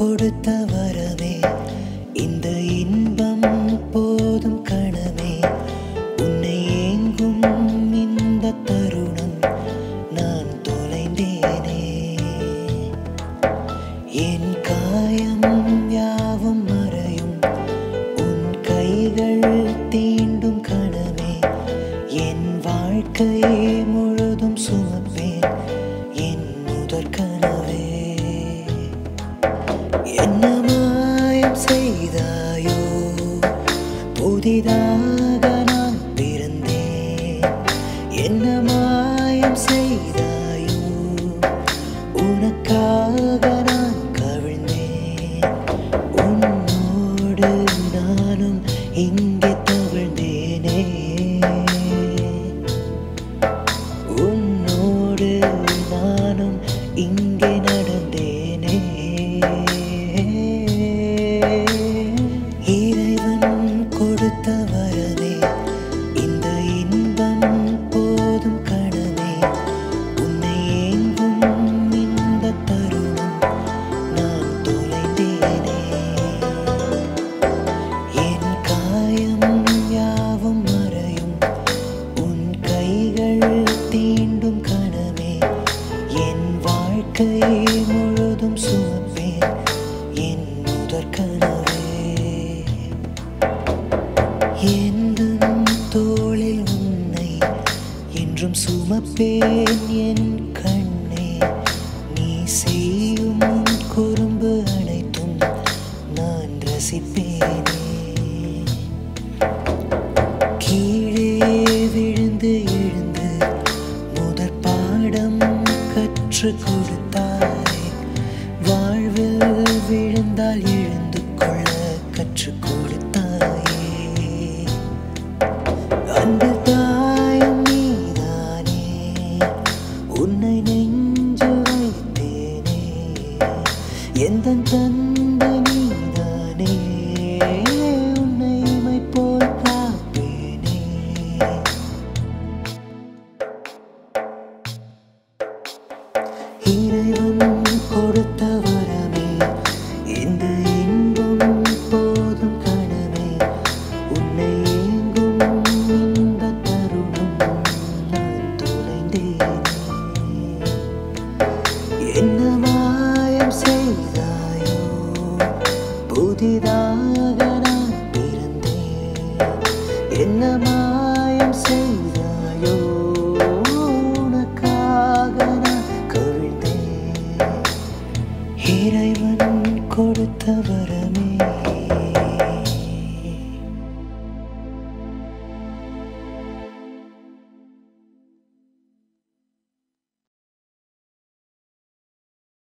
கொடுத்த வரவே இந்த இன்பம் போதும் கணமே உன்னை ஏங்கும் இந்த தருணம் நான் தொலைந்தேனே என் காயம் யாவும் மறையும் உன் கைகள் தீண்டும் கணமே என் வாழ்க்கை முழுதும் சுமப்பேன் என் முதற் கனவே என்ன மாயம் செய்தாயோ புதிதாக நான் பிறந்தேன் என்ன மாயம் செய்தாயோ உனக்காக நான் கவிழ்ந்தேன் உன்னோடு நானும் இங்கே தவிழ்ந்தேனே உன்னோடு நானும் இங்கே நடந்தேனே இறைவன் கொடுத்த வரவே இந்த இன்பம் போதும் கடவே உன்னை ஏங்கும் இந்த தருணம் நான் தொலைந்தேனே என் காயம் யாவும் மறையும் உன் கைகள் தீண்டும் கனவே என் வாழ்க்கை முழுதும் சுமப்பேன் என் முதற் கனவே எந்தன் தோளில் உன்னை என்றும் சுமப்பேன் என் கண்ணே நீ செய்யும் குறும்பு அனைத்தும் நான் ரசிப்பேனே கீழே விழுந்து எழுந்து முதற் பாடம் கற்றுக் கொடுத்தாய் வாழ்வில் விழுந்தால் எழுந்து கொள்ள கற்றுக் கொடுத்தாயே அன்பு தாயும் நீதானே உன்னை நெஞ்சு வைத்தேனே எந்த தந்தை நீதானே உன்னை இமை போல் காப்பேனே இறைவன் கொடுத்த வரமே இந்த இன்பம் போதும் கனவே உன்னை ஏங்கும் இந்த தருணம் நான் தொலைந்தேனே என்ன மாயம் செய்தாயோ புதிதாக நான் பிறந்தேன் என்ன மாயம் செய்தாயோ உனக்காக நான் கவிழ்ந்தேன் இறைவன் கொடுத்த வரமே